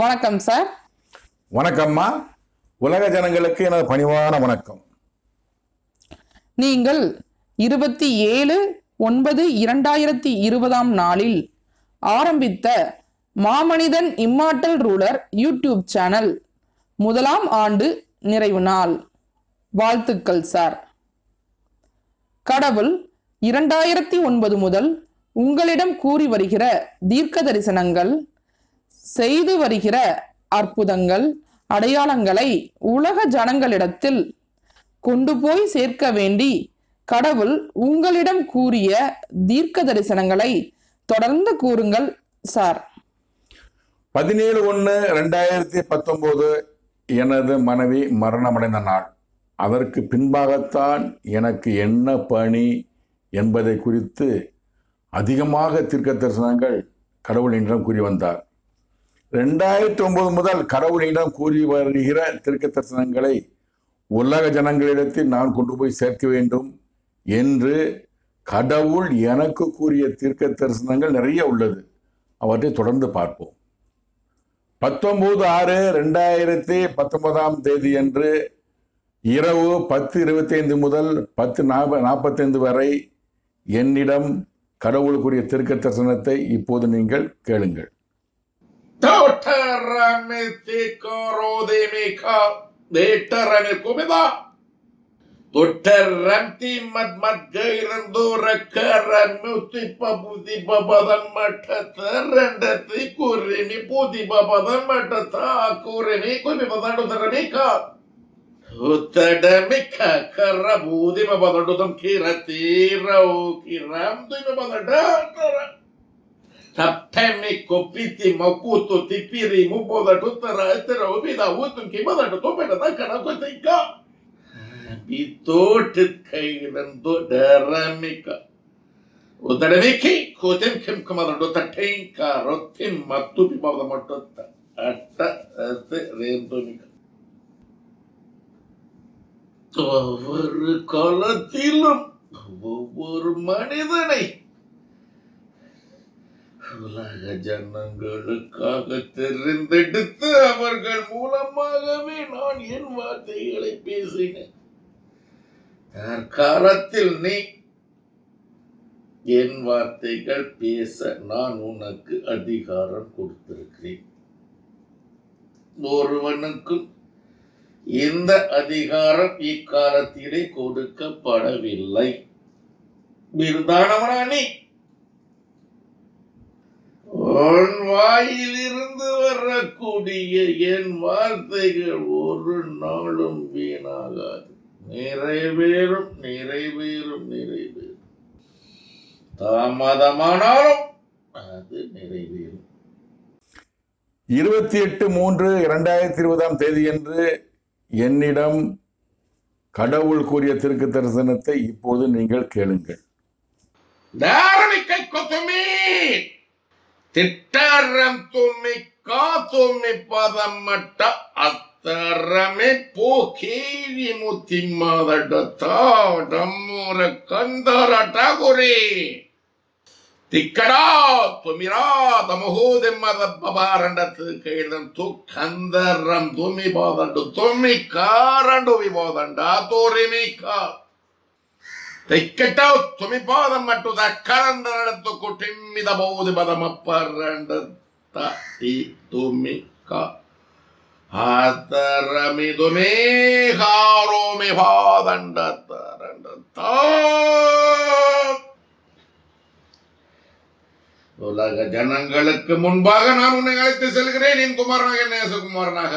வணக்கம் சார் வணக்கம்மா உலக ஜனங்களுக்கு எனது பணிவான வணக்கம் நீங்கள் இருபத்தி ஏழு ஒன்பது இரண்டாயிரத்தி இருபதாம் நாளில் ஆரம்பித்த மாமனிதன் இம்மார்ட்டல் ரூலர் யூடியூப் சேனல் முதலாம் ஆண்டு நிறைவு நாள் வாழ்த்துக்கள் சார் கடவுள் இரண்டாயிரத்தி ஒன்பது முதல் உங்களிடம் கூறி வருகிற தீர்க்க தரிசனங்கள் செய்து வருகிற அற்புதங்கள் அடையாளங்களை உலக ஜனங்களிடத்தில் கொண்டு போய் சேர்க்க வேண்டி கடவுள் உங்களிடம் கூறிய தீர்க்க தரிசனங்களை தொடர்ந்து கூறுங்கள் சார் பதினேழு ஒன்று ரெண்டாயிரத்தி பத்தொம்போது எனது மனைவி மரணமடைந்த நாள் அதற்கு பின்பாகத்தான் எனக்கு என்ன பணி என்பதை குறித்து அதிகமாக தீர்க்க தரிசனங்கள் கடவுளிடம் கூறி வந்தார் ரெண்டாயிரத்தி ஒன்பது முதல் கடவுளிடம் கூறி வருகிற தீர்க்க தரிசனங்களை உலக ஜனங்களிடத்தில் நான் கொண்டு போய் சேர்க்க வேண்டும் என்று கடவுள் எனக்கு கூறிய தீர்க்க தரிசனங்கள் நிறைய உள்ளது அவற்றை தொடர்ந்து பார்ப்போம் பத்தொன்பது ஆறு ரெண்டாயிரத்தி பத்தொன்பதாம் தேதி அன்று இரவு பத்து இருபத்தைந்து முதல் பத்து நாற்ப நாற்பத்தைந்து வரை என்னிடம் கடவுள் கூறிய தீர்க்க தரிசனத்தை இப்போது நீங்கள் கேளுங்கள் Toterramete korodemika deterrame komeda. Toterramti mad mad gairan dora karan muti paputi babadan mata terrendati kurimi puti babadan mata ta kurimi kumi badando terramika. Uttadamika karabudi babadandudam kirati rau kiram tu babadanda. Tapemi kopiti makuto tipiri muboda tutara etera ubida utun kibada to peta da kana ko tika bitot kairan do daramika udaramiki kotem kem kamada do tatenka rotim matu pibada matotta atta ate rendomika ஒவ்வொரு காலத்திலும் ஒவ்வொரு மனிதனை உலக ஜனங்களுக்காக தெரிந்தெடுத்து அவர்கள் மூலமாகவே நான் என் வார்த்தைகளை பேசினேன் தற்காலத்தில் நீ என் வார்த்தைகள் பேச நான் உனக்கு அதிகாரம் கொடுத்திருக்கிறேன் ஒருவனுக்கும் இந்த அதிகாரம் இக்காலத்திலே கொடுக்கப்படவில்லை விருதானவனா நீ உன் வாயிலிருந்து வரக்கூடிய என் வார்த்தைகள் ஒரு நாளும் வீணாகாது நிறைவேறும் நிறைவேறும் நிறைவேறும் தாமதமானாலும் அது நிறைவேறும் இருபத்தி எட்டு மூன்று இரண்டாயிரத்தி இருபதாம் தேதியன்று என்னிடம் கடவுள் கூறிய தீர்க்க தரிசனத்தை இப்போது நீங்கள் கேளுங்கள் ಧಾರ್ಮಿಕ ಕೊತ್ತುಮಿ ತಿಟ್ಟರಂ ತುಮ್ಮಿ ಕಾ ತುಮ್ಮಿ ಪದ ಮಟ್ಟ ಅತ್ತರಮೆ ಪೋಕೇರಿ ಮುತ್ತಿಮ್ಮದ ಡಮ್ಮೂರ ಕಂದರ ಟಾಗುರಿ ತಿಕ್ಕಡಾ ತುಮಿರಾ ತಮಹೋದೆಮ್ಮದ ಬಬಾರಂಡತ್ ಕೈಲಂ ತು ಕಂದರಂ ತುಮಿ ಬೋದಂಡು ತುಮ್ಮಿ ಕಾರಂಡು ವಿಬೋದಂಡ ತೋರಿಮಿ ಕಾ ತೆಕ್ಕಟ್ಟ ತುಮಿ ಪಾದ ಮಟ್ಟು ದಕ್ಕರಂದ ನಡೆದು ಕುಟಿಮ್ಮಿದ ಬಹುದು ಬದಮಪ್ಪರಂಡ ತಿ ತುಮಿ ಕ ಆತರಮಿದು ಮೇ ಹಾರೋ ಮೇ ಪಾದಂಡ ತರಂಡ உலக ஜனங்களுக்கு முன்பாக நான் உன்னை அழைத்து செல்கிறேன் என் குமாரனாக நேசகுமாரனாக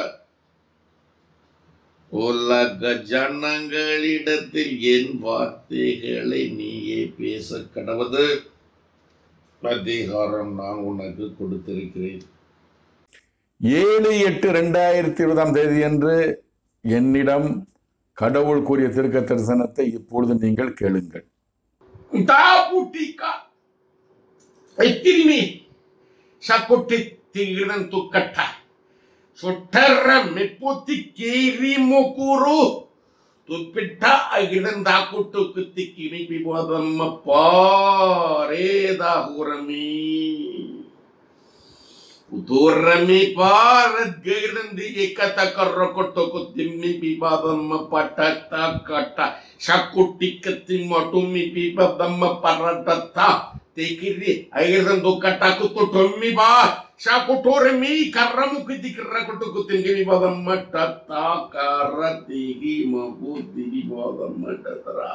உலக ஜனங்களிடத்தில் என் வார்த்தைகளை நீயே பேச கடவுது அதிகாரம் நான் உனக்கு கொடுத்திருக்கிறேன் ஏழு எட்டு ரெண்டாயிரத்தி இருபதாம் தேதியன்று என்னிடம் கடவுள் கூறிய தீர்க்க தரிசனத்தை இப்பொழுது நீங்கள் கேளுங்கள் தாபுட்டிக்கா ஐத்திரிமி சக்குட்டி தீரன் துக்கட்ட சுட்டர்ற மெப்புத்தி கீரி முக்குரு ತುಪ್ಪಿಟ್ಟ ಅಗಿಡಂದ ಹಾಕುಟ್ಟು ಕುತ್ತಿ ಕಿವಿ ಬಿಬೋದಮ್ಮ ಪಾರೇದ ಹುರಮಿ Uturami parat gairandi ikata karrokoto kutimmi pibabamma patata kata shakuti katimma tummi pibabamma paratata tekiri airandu kata kutu tummi ba shakuturmi karramu kiti karrakoto kutimmi pibabamma tata karatigi mabuti pibabamma tatara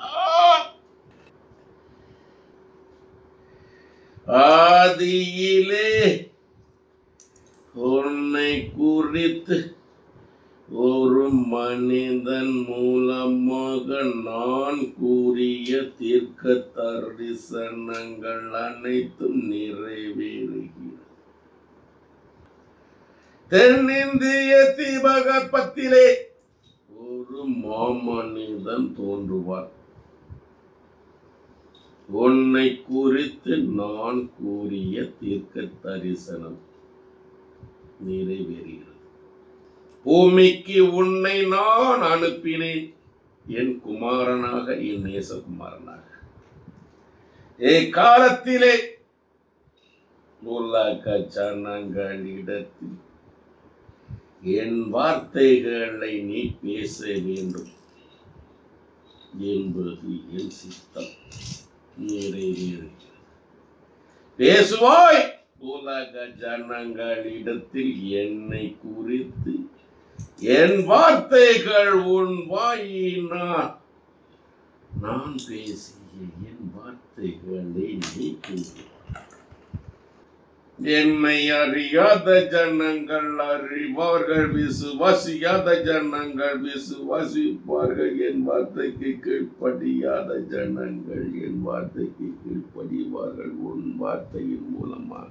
ஆதியிலே உன்னை குறித்து ஒரு மனிதன் மூலமாக நான் கூறிய தீர்க்க தரிசனங்கள் அனைத்தும் நிறைவேறுகிறது தென்னிந்திய தீபகற்பத்திலே ஒரு மாமனிதன் தோன்றுவார் உன்னை குறித்து நான் கூறிய தீர்க்க தரிசனம் நிறைவேறுகிறது பூமிக்கு உன்னை நான் அனுப்பினேன் என் குமாரனாக என் நேசகுமாரனாக ஏ காலத்திலே உலக ஜனங்களிடத்தில் என் வார்த்தைகளை நீ பேச வேண்டும் என்பது என் சித்தம் நிறைவேறுகிறது பேசுவாய் உலக ஜனங்களிடத்தில் என்னை குறித்து என் வார்த்தைகள் உன் வாயினால் நான் பேசிய என் வார்த்தைகளை நீ கூறு என்னை அறியாத ஜனங்கள் அறிவார்கள் விசுவாசியாத ஜனங்கள் விசுவாசிப்பார்கள் என் வார்த்தைக்கு கீழ்ப்படியாத ஜனங்கள் என் வார்த்தைக்கு கீழ்ப்படிவார்கள் உன் வார்த்தையின் மூலமாக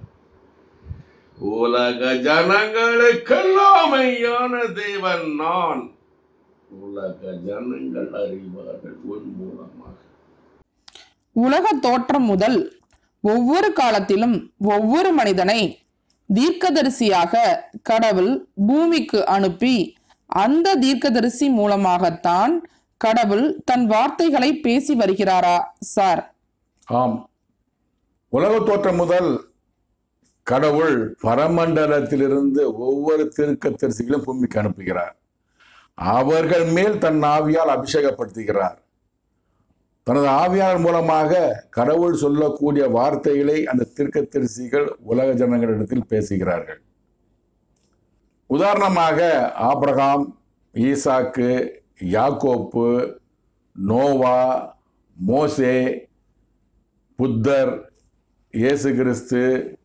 உலக ஜனங்களுக்கெல்லாம் மெய்யான தேவன் நான் உலக ஜனங்கள் அறிவார்கள் உன் மூலமாக உலக தோற்றம் முதல் ஒவ்வொரு காலத்திலும் ஒவ்வொரு மனிதனை தீர்க்கதரிசியாக கடவுள் பூமிக்கு அனுப்பி அந்த தீர்க்கதரிசி மூலமாகத்தான் கடவுள் தன் வார்த்தைகளை பேசி வருகிறாரா சார் ஆம் உலக தோற்றம் முதல் கடவுள் பரமண்டலத்திலிருந்து ஒவ்வொரு தீர்க்கதரிசிகளும் பூமிக்கு அனுப்புகிறார் அவர்கள் மேல் தன் ஆவியால் அபிஷேகப்படுத்துகிறார் தனது ஆவியாளர் மூலமாக கடவுள் சொல்லக்கூடிய வார்த்தைகளை அந்த தீர்க்கதரிசிகள் உலக ஜனங்களிடத்தில் பேசுகிறார்கள் உதாரணமாக ஆபிரகாம் ஈசாக்கு யாக்கோப்பு நோவா மோசே புத்தர் இயேசு கிறிஸ்து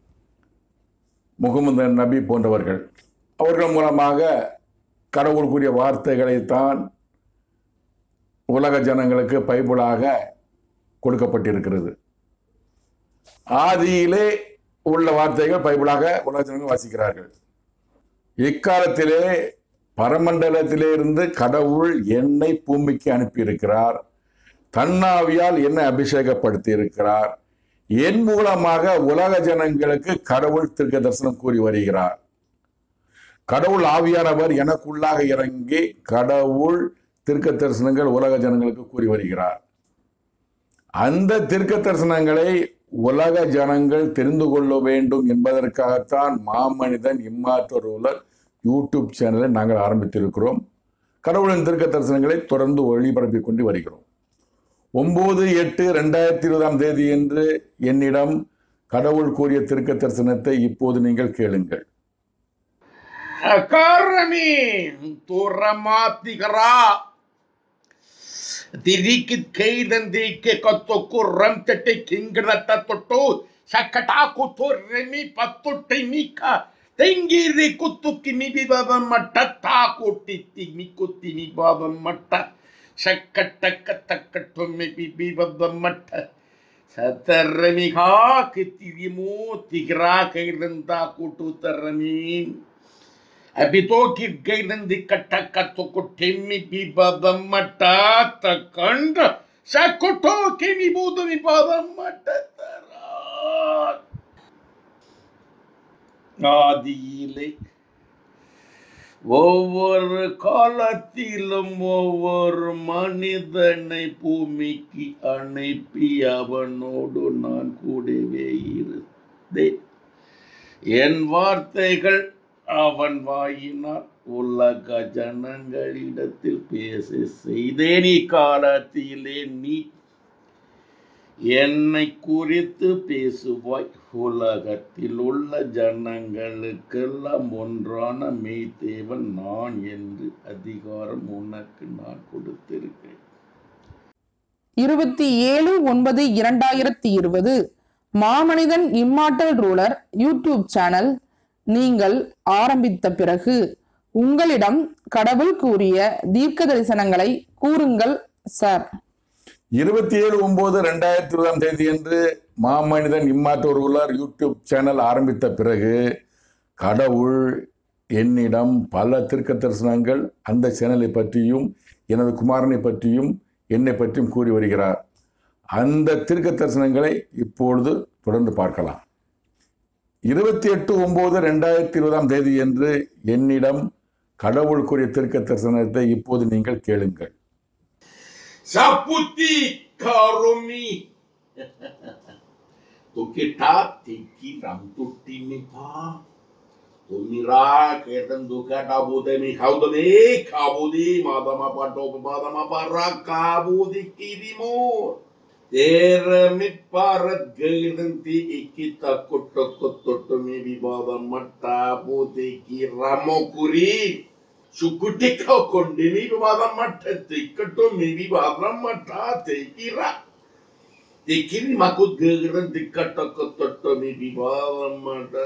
முகமது நபி போன்றவர்கள் அவர்கள் மூலமாக கடவுள் கூறிய வார்த்தைகளைத்தான் உலக ஜனங்களுக்கு பைபிளாக கொடுக்கப்பட்டிருக்கிறது ஆதியிலே உள்ள வார்த்தைகள் பைபிளாக உலக ஜனங்கள் வாசிக்கிறார்கள் இக்காலத்திலே பரமண்டலத்திலே இருந்து கடவுள் என்னை பூமிக்கு அனுப்பியிருக்கிறார் தன்னாவியால் என்னை அபிஷேகப்படுத்தி இருக்கிறார் என் மூலமாக உலக ஜனங்களுக்கு கடவுள் திருக்க தரிசனம் கூறி வருகிறார் கடவுள் ஆவியானவர் எனக்குள்ளாக இறங்கி கடவுள் திருக்க தரிசனங்கள் உலக ஜனங்களுக்கு கூறி வருகிறார் அந்த திருக்க தரிசனங்களை உலக ஜனங்கள் தெரிந்து கொள்ள வேண்டும் என்பதற்காகத்தான் மாமனிதன் இம்மாற்றோர் யூடியூப் சேனலை நாங்கள் ஆரம்பித்திருக்கிறோம் கடவுளின் திருக்க தரிசனங்களை தொடர்ந்து ஒளிபரப்பிக் கொண்டு வருகிறோம் ஒன்பது எட்டு ரெண்டாயிரத்தி இருபதாம் தேதி என்று என்னிடம் கடவுள் கூறிய திருக்க தரிசனத்தை இப்போது நீங்கள் கேளுங்கள் Akarami, turamatikara. Dirikit kaidan dike kottoku ramtete kingrata totto. Sakataku torremi pattutte mika. Tengiri kuttuki mi bibaba matta taku titti mi kutti mi baba matta. Sakatakatakatto mi bibaba matta. Satarremi ha kitirimu tigra kairanda kutu tarramin. ಅಬಿತೋಕಿ ಗೈದಂದಿ ಕಟ್ಟ ಕತ್ತು ಕೊಟ್ಟೆಮ್ಮಿ ಬಿಬದ ಮಟ್ಟ ತಕಂಡ ಸಕೊಟ್ಟೋ ಕೆಮಿ ಬೋದು ವಿಪಾದ ಮಟ್ಟ ತರ ஆதியிலே ஒவ்வொரு காலத்திலும் ஒவ்வொரு மனிதனை பூமிக்கு அனுப்பி அவனோடு நான் கூடவே இருந்தேன் என் வார்த்தைகள் அவன் வாயினால் உலக ஜனங்களிடத்தில் பேச செய்தேனி காலத்திலே நீ என்னை குறித்து பேசுவாய் உலகத்தில் உள்ள ஜனங்களுக்கெல்லாம் ஒன்றான மெய்தேவன் நான் என்று அதிகாரம் உனக்கு நான் கொடுத்திருக்கிறேன் இருபத்தி ஏழு ஒன்பது இரண்டாயிரத்தி இருபது மாமனிதன் இம்மார்டல் ரூலர் யூடியூப் சேனல் நீங்கள் ஆரம்பித்த பிறகு உங்களிடம் கடவுள் கூறிய தீர்க்க தரிசனங்களை கூறுங்கள் சார் இருபத்தி ஏழு ஒன்பது ரெண்டாயிரத்தி இருபதாம் தேதி அன்று மாமனிதன் இம்மாற்றோர் உள்ளார் யூடியூப் சேனல் ஆரம்பித்த பிறகு கடவுள் என்னிடம் பல தீர்க்க தரிசனங்கள் அந்த சேனலை பற்றியும் எனது குமாரனை பற்றியும் என்னை பற்றியும் கூறி வருகிறார் அந்த தீர்க்க தரிசனங்களை இப்பொழுது தொடர்ந்து பார்க்கலாம் இருபத்தி எட்டு ஒன்பது ரெண்டாயிரத்தி இருபதாம் தேதி என்று என்னிடம் கடவுள் கூறிய தீர்க்க தரிசனத்தை இப்போது நீங்கள் கேளுங்கள் Saputi karomi. Tukita tiki ram tuti mi pa. Tumira ketan duka kabudi mi kaudani kabudi madama pato madama para kabudi kirimo. Terami parat gairanti ikita kutto kutto mi vivada matta budi kiramokuri. சுக்குட்டிக்கோ கொண்டு நீ விவாதம் மட்ட திக்கட்டும் நீ விவாதம் மட்டா தேக்கிரா திக்கிரி மக்கு கேகிறன் திக்கட்டொக்க தொட்டோ நீ விவாதம் மட்ட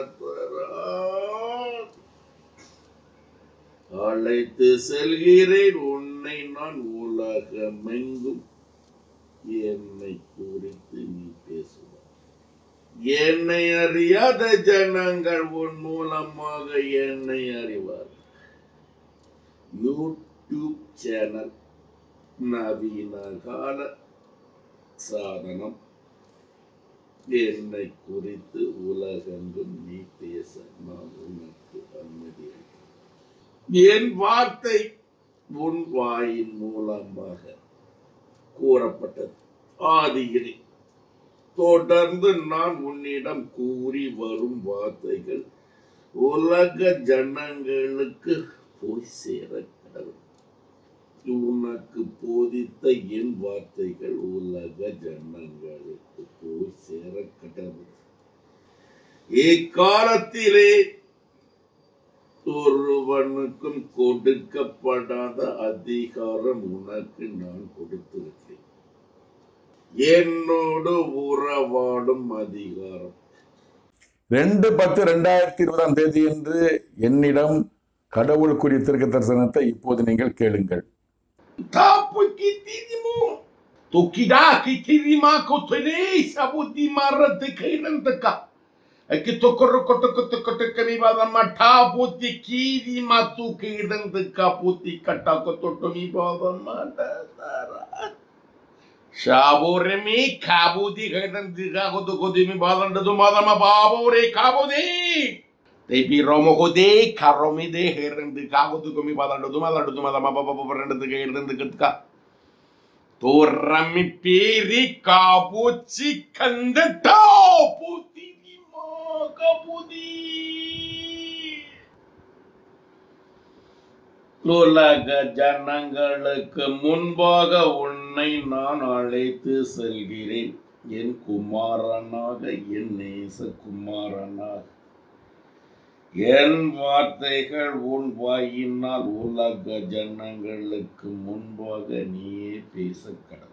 அழைத்து செல்கிறேன் உன்னை நான் உலகமெங்கும் என்னை குறித்து நீ பேசுவாய் என்னை அறியாத ஜனங்கள் உன் மூலமாக என்னை அறிவார் யூடியூப் சேனல் நவீன கால சாதனம் என்னை குறித்து உலகெங்கும் நீ பேச நான் உனக்கு அனுமதி அளிக்கிறேன். என் வார்த்தை உன் வாயின் மூலமாக கூறப்பட்டது ஆதியிலே தொடர்ந்து நான் உன்னிடம் கூறி வரும் வார்த்தைகள் உலக ஜனங்களுக்கு போய் சேர கடவுள் உனக்கு போதித்த என் வார்த்தைகள் உலக ஜனங்களுக்கு போய் சேர கடவுள் இக்காலத்திலே ஒருவனுக்கும் கொடுக்கப்படாத அதிகாரம் உனக்கு நான் கொடுத்திருக்கிறேன் என்னோடு உறவாடும் அதிகாரம் ரெண்டு பத்து ரெண்டாயிரத்தி இருபதாம் தேதி என்று என்னிடம் கடவுள் கூறிய திருக்க தரிசனத்தை இப்போது நீங்கள் கேளுங்கள் Tapo que tirimo. Tu kida ki tirima ko tene sabu di marra de kainan de ka. Aki to korro koto koto koto kami bada ma tapo ti kiri ma tu kainan de ka puti kata koto to mi bada ma da dara. Shabo re mi kabu di kainan de ka koto koto mi bada da do mada ma babo re kabu di. Te pi romo ko de karomi de heran de ka koto komi bada da do mada da do mada ma baba baba renda de kainan de ka. Torrami piri kapuci kandata puti lima kapudi. உலக ஜனங்களுக்கு முன்பாக உன்னை நான் அழைத்து செல்கிறேன் என் குமாரனாக என் நேச குமாரனாக என் வார்த்தைகள் உன் வாயினால் உலக ஜனங்களுக்கு முன்பாக நீயே பேச கடவுள்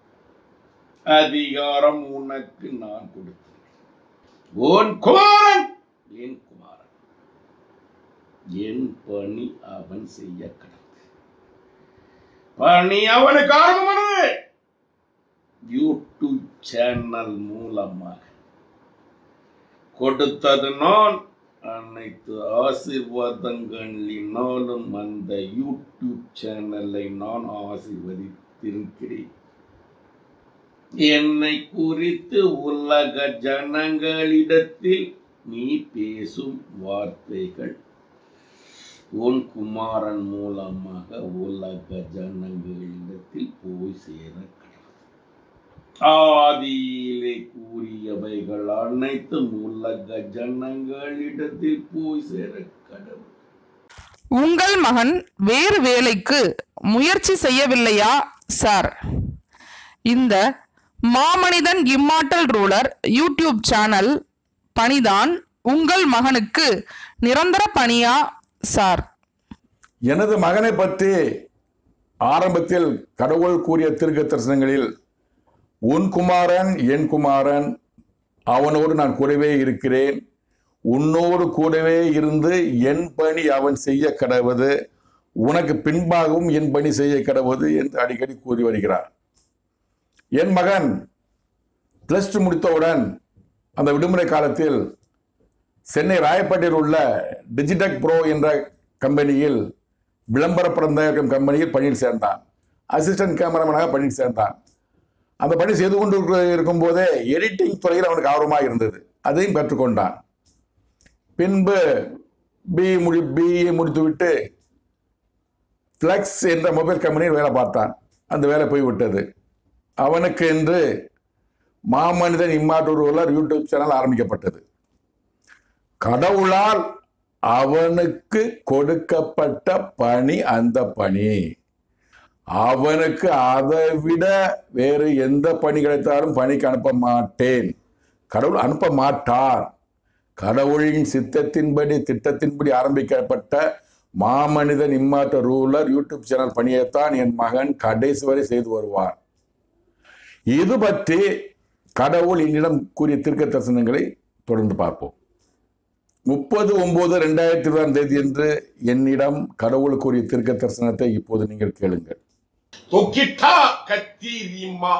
அதிகாரம் உனக்கு நான் கொடுத்தேன் உன் குமாரன் என் குமாரன் என் பணி அவன் செய்ய கடவுள் பணி அவனுக்கு ஆரம்பமானது யூடியூப் சேனல் மூலமாக கொடுத்தது நான் அனைத்து ஆசீர்வாதங்களினாலும் அந்த யூடியூப் சேனலை நான் ஆசீர்வதித்திருக்கிறேன் என்னை குறித்து உலக ஜனங்களிடத்தில் நீ பேசும் வார்த்தைகள் உன் குமாரன் மூலமாக உலக ஜனங்களிடத்தில் போய் சேர கடவுள். ஆதியிலே கூறியவைகள் அனைத்தும் உலக ஜனங்களிடத்தில் போய் சேர கடவுள் உங்கள் மகன் வேறு வேலைக்கு முயற்சி செய்யவில்லையா சார் இந்த மாமனிதன் இம்மார்ட்டல் ரூலர் யூடியூப் சேனல் பணிதான் உங்கள் மகனுக்கு நிரந்தர பணியா சார் எனது மகனை பற்றி ஆரம்பத்தில் கடவுள் கூறிய திருக்க தரிசனங்களில் உன் குமாரன் என் குமாரன் அவனோடு நான் கூடவே இருக்கிறேன் உன்னோடு கூடவே இருந்து என் பணி அவன் செய்ய கடவுது உனக்கு பின்பாகவும் என் பணி செய்ய கடவுது என்று அடிக்கடி கூறி வருகிறார் என் மகன் பிளஸ் டூ முடித்தவுடன் அந்த விடுமுறை காலத்தில் சென்னை ராயப்பேட்டையில் உள்ள டிஜிடெக் ப்ரோ என்ற கம்பெனியில் விளம்பர படம் தயாரிக்கும் கம்பெனியில் பணியில் சேர்ந்தான் அசிஸ்டன்ட் கேமராமேனாக பணியில் சேர்ந்தான் அந்த பணி செய்து கொண்டு இருக்க- இருக்கும்போதே எடிட்டிங் துறையில் அவனுக்கு ஆர்வமாக இருந்தது அதையும் கற்றுக்கொண்டான் பின்பு பிஇ முடி பிஇ முடித்துவிட்டு ஃப்ளெக்ஸ் என்ற மொபைல் கம்பெனியில் வேலை பார்த்தான் அந்த வேலை போய்விட்டது அவனுக்கு என்று மாமனிதன் இம்மாட்டூர் யூடியூப் சேனல் ஆரம்பிக்கப்பட்டது கடவுளால் அவனுக்கு கொடுக்கப்பட்ட பணி அந்த பணி அவனுக்கு அதை விட வேறு எந்த பணி கிடைத்தாலும் பணிக்கு அனுப்ப மாட்டேன் கடவுள் அனுப்ப மாட்டார் கடவுளின் சித்தத்தின்படி திட்டத்தின்படி ஆரம்பிக்கப்பட்ட மாமனிதன் இம்மாட்ட ரூலர் யூடியூப் சேனல் பணியைத்தான் என் மகன் கடைசி வரை செய்து வருவார் இது பற்றி கடவுள் என்னிடம் கூறிய திருக்க தரிசனங்களை தொடர்ந்து பார்ப்போம் முப்பது ஒன்பது ரெண்டாயிரத்தி இருபதாம் தேதி என்று என்னிடம் கடவுள் கூறிய திருக்க தரிசனத்தை இப்போது நீங்கள் கேளுங்கள் Tokita katirima.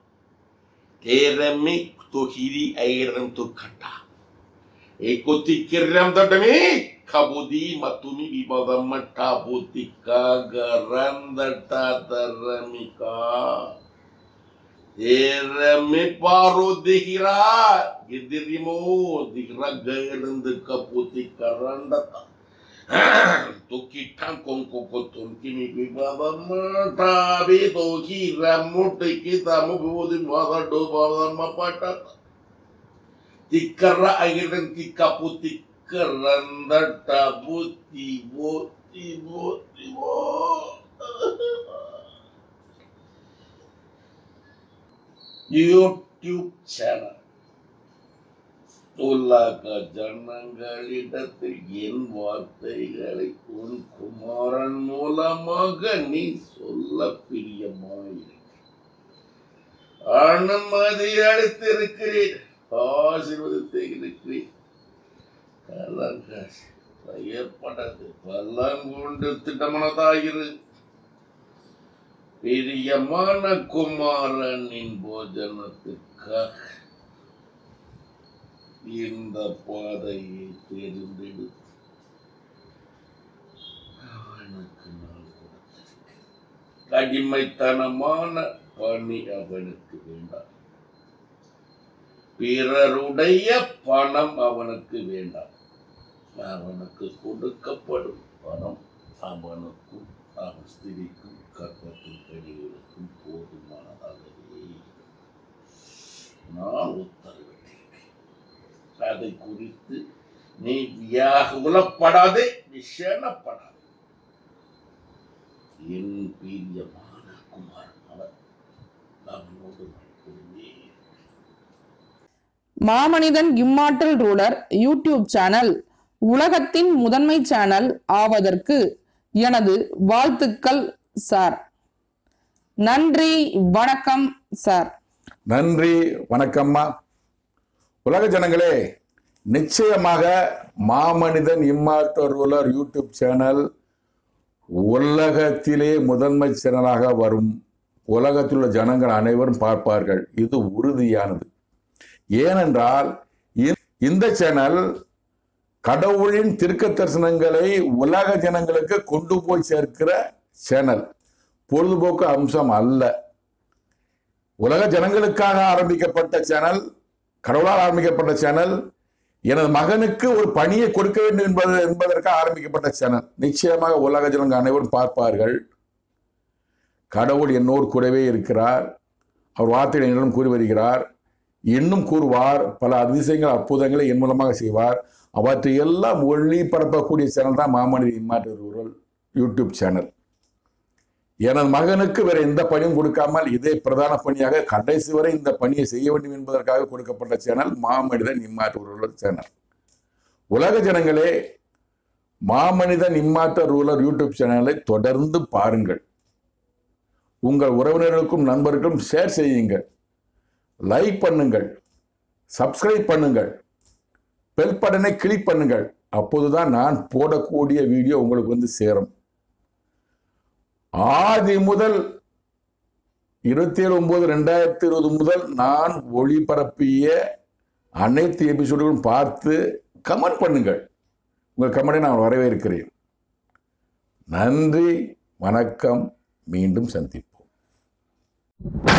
Teremi tohiri airam tukata. Ekoti kiram dadami. Kabudi matumi vivadamata butika garandata daramika. Teremi paru dihira. Gidirimo dihira gairanda kaputika randata. Tukitan kongko potong kini bibada mata beto kira mutai kita mu budi mata do bada mapata tikara airan tika putih keranda tabuti buti buti bo YouTube channel உலக ஜனங்களிடத்தில் என் வார்த்தைகளை உன் குமாரன் மூலமாக நீ சொல்ல பிரியமாயிருக்க அனுமதி அளித்திருக்கிறேன் ஆசீர்வதித்து இருக்கிறேன் கலங்க ஏற்பட்டது பலன் கொண்டு திட்டமானதாயிரு பிரியமான குமாரனின் போஜனத்துக்காக இந்த பாதையை தேர்ந்தெடுத்து அவனுக்கு நான் கொடுத்திருக்கிறேன். அடிமைத்தனமான பணி அவனுக்கு வேண்டாம் பிறருடைய பணம் அவனுக்கு வேண்டாம் அவனுக்கு கொடுக்கப்படும் பணம் அவனுக்கும் அவன் ஸ்திரிக்கும் கற்பத்தின் கடிகளுக்கும் போதுமானதாகவே நான் உத்தரவிட்டிருக்கிறேன் அதை குறித்து நீ வியாகுலப்படாதே விஷணப்படாதே என் பிரியமான குமாரன் அவர் அவனோடு மட்டுமே மாமனிதன் இம்மார்ட்டல் ரூலர் யூடியூப் சேனல் உலகத்தின் முதன்மை சேனல் ஆவதற்கு எனது வாழ்த்துக்கள் சார் நன்றி வணக்கம் சார் நன்றி வணக்கம்மா உலக ஜனங்களே நிச்சயமாக மாமனிதன் இம்மார்டர் ரூலர் யூடியூப் சேனல் உலகத்திலே முதன்மை சேனலாக வரும் உலகத்தில் உள்ள ஜனங்கள் அனைவரும் பார்ப்பார்கள் இது உறுதியானது ஏனென்றால் இ- இந்த சேனல் கடவுளின் திருக்க தரிசனங்களை உலக ஜனங்களுக்கு கொண்டு போய் சேர்க்கிற சேனல் பொழுதுபோக்கு அம்சம் அல்ல உலக ஜனங்களுக்காக ஆரம்பிக்கப்பட்ட சேனல் கடவுளால் ஆரம்பிக்கப்பட்ட சேனல் எனது மகனுக்கு ஒரு பணியை கொடுக்க வேண்டும் என்பது என்பதற்காக ஆரம்பிக்கப்பட்ட சேனல் நிச்சயமாக உலக ஜனங்கள் அனைவரும் பார்ப்பார்கள் கடவுள் என்னோடு கூடவே இருக்கிறார் அவர் வார்த்தைகளை என்னிடம் கூறி வருகிறார் இன்னும் கூறுவார் பல அதிசயங்கள் அற்புதங்களை என் மூலமாக செய்வார் அவற்றை எல்லாம் ஒளிபரப்பக்கூடிய சேனல் தான் மாமனித இம்மாற்றூரல் யூடியூப் சேனல் எனது மகனுக்கு வேற எந்த பணியும் கொடுக்காமல் இதே பிரதான பணியாக கடைசி வரை இந்த பணியை செய்ய வேண்டும் என்பதற்காக கொடுக்கப்பட்ட சேனல் மாமனிதன் இம்மாற்றூரல் சேனல் உலக ஜனங்களே மாமனிதன் இம்மாற்ற ரூலர் யூடியூப் சேனலை தொடர்ந்து பாருங்கள் உங்கள் உறவினர்களுக்கும் நண்பர்களுக்கும் ஷேர் செய்யுங்கள் லைக் பண்ணுங்கள் சப்ஸ்கிரைப் பண்ணுங்கள் பெல் பட்டனை கிளிக் பண்ணுங்கள் அப்போதுதான் நான் போடக்கூடிய வீடியோ உங்களுக்கு வந்து சேரும் ஆதி முதல் இருபத்தி ஏழு ஒன்பது ரெண்டாயிரத்தி இருபது முதல் நான் ஒளிபரப்பிய அனைத்து எபிசோடுகளும் பார்த்து கமெண்ட் பண்ணுங்கள் உங்கள் கமெண்டை நான் வரவேற்கிறேன் நன்றி வணக்கம் மீண்டும் சந்திப்போம்